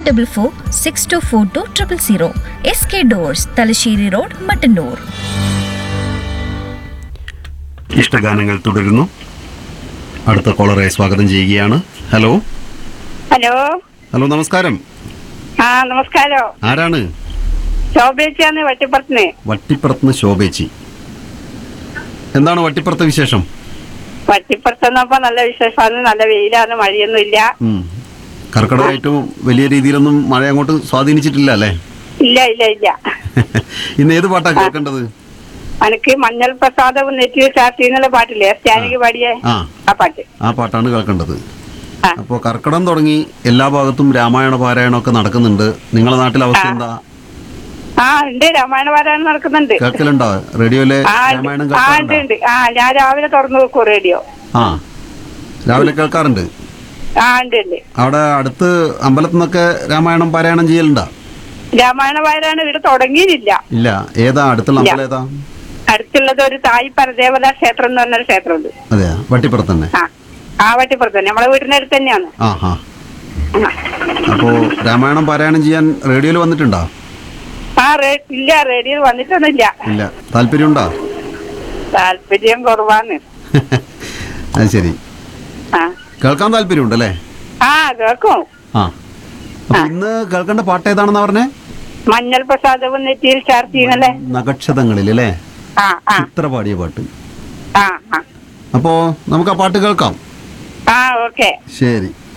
Double four six two four two triple zero S K doors Thalassery road Mattannur ഇഷ്ടഗാനങ്ങൾ തുടരുന്നു അടുത്ത cholerae സ്വാഗതം ചെയ്യുകയാണ് ഹലോ ഹലോ ഹലോ നമസ്കാരം ആ നമസ്കാരം ആരാണ് ശോഭേച്ചാന്ന് വട്ടിപ്പുറത്തുനിന്ന് വട്ടിപ്പുറത്തുനിന്ന് ശോഭേച്ചി എന്താണ് വട്ടിപ്പുറത്തെ വിശേഷം വട്ടിപ്പുറത്തുനിന്നപ്പോ നല്ല വിശേഷമാണ് നല്ല വെയിലാണ് മഴയൊന്നും ഇല്ല ഉം. കർക്കിടകമായിട്ടും വലിയ രീതിയിലൊന്നും മഴ അങ്ങോട്ട് സ്വാധീനിച്ചിട്ടില്ല അല്ലേ ഇല്ല ഇല്ല ഇല്ല ഇന്ന് ഏത് പാട്ടാ കേൾക്കേണ്ടത് എനിക്ക് മഞ്ഞൾ പ്രസാദവും നെറ്റി ചാർത്തി എന്നുള്ള പാട്ടില്ലേ സ്റ്റാനിക്ക് പാടിയേ ആ ആ പാട്ട് ആ പാട്ടാണ് കേൾക്കേണ്ടത് ആ. അപ്പോൾ കർക്കിടകം തുടങ്ങി എല്ലാ ഭാഗത്തും രാമായണ പാരായണം ഒക്കെ നടക്കുന്നുണ്ട് നിങ്ങളുടെ നാട്ടിലെ അവസ്ഥ എന്താ ആ ഉണ്ട് രാമായണ പാരായണം നടക്കുന്നുണ്ട് കേൾക്കലുണ്ടോ റേഡിയോയിലെ ആ രാമായണം ഉണ്ട്. ആ ഉണ്ട് കേൾക്കാറുണ്ടോ ഉണ്ട് ആ ഞാൻ രാവിലെ തുറന്നു വെക്കും റേഡിയോ ആ രാവിലെ കേൾക്കാറുണ്ട് ആ ഉണ്ട് ഉണ്ട് അവിടെ അടുത്ത് അമ്പലത്തിൽ നിന്നൊക്കെ രാമായണം പാരായണം ചെയ്യലുണ്ടോ രാമായണ പാരായണം ഇവിടെ തുടങ്ങിയിട്ടില്ല ഇല്ല ഏതാ അടുത്തുള്ള ഇല്ല. അമ്പലം ഏതാ അടുത്തുള്ളത് ഒരു തായ് പരദേവത ക്ഷേത്രം എന്ന് പറഞ്ഞൊരു ക്ഷേത്രമുണ്ട് അതെയാ വട്ടിപ്പുറത്ത് തന്നെ ആ ആ വട്ടിപ്പുറത്ത് തന്നെ നമ്മളെ വീടിന്റെ അടുത്ത് തന്നെയാണ് ആ ഹാ ആ. അപ്പോൾ രാമായണം പാരായണം ചെയ്യാൻ റേഡിയോയിൽ വന്നിട്ടുണ്ടോ ആ റേ- ഇല്ല റേഡിയോ വന്നിട്ടൊന്നുമില്ല ഇല്ല താല്പര്യമുണ്ടോ താല്പര്യം കുറവാണ് അത് ശരി ആ കേൾക്കാൻ താല്പര്യമുണ്ട് അല്ലേ ആ കേൾക്കും ആ അപ്പൊ ഇന്ന് കേൾക്കേണ്ട പാട്ട് ഏതാണെന്ന് പറഞ്ഞേ മഞ്ഞൾ പ്രസാദവും നെറ്റിയിൽ ചാർത്തിന്നല്ലേ നക്ഷതങ്ങളിൽ അല്ലേ ആ ആ ചിത്ര പാടിയ പാട്ട് ആ ആ അപ്പോ നമുക്ക് ആ പാട്ട് കേൾക്കാം ആ ഓക്കെ ശരി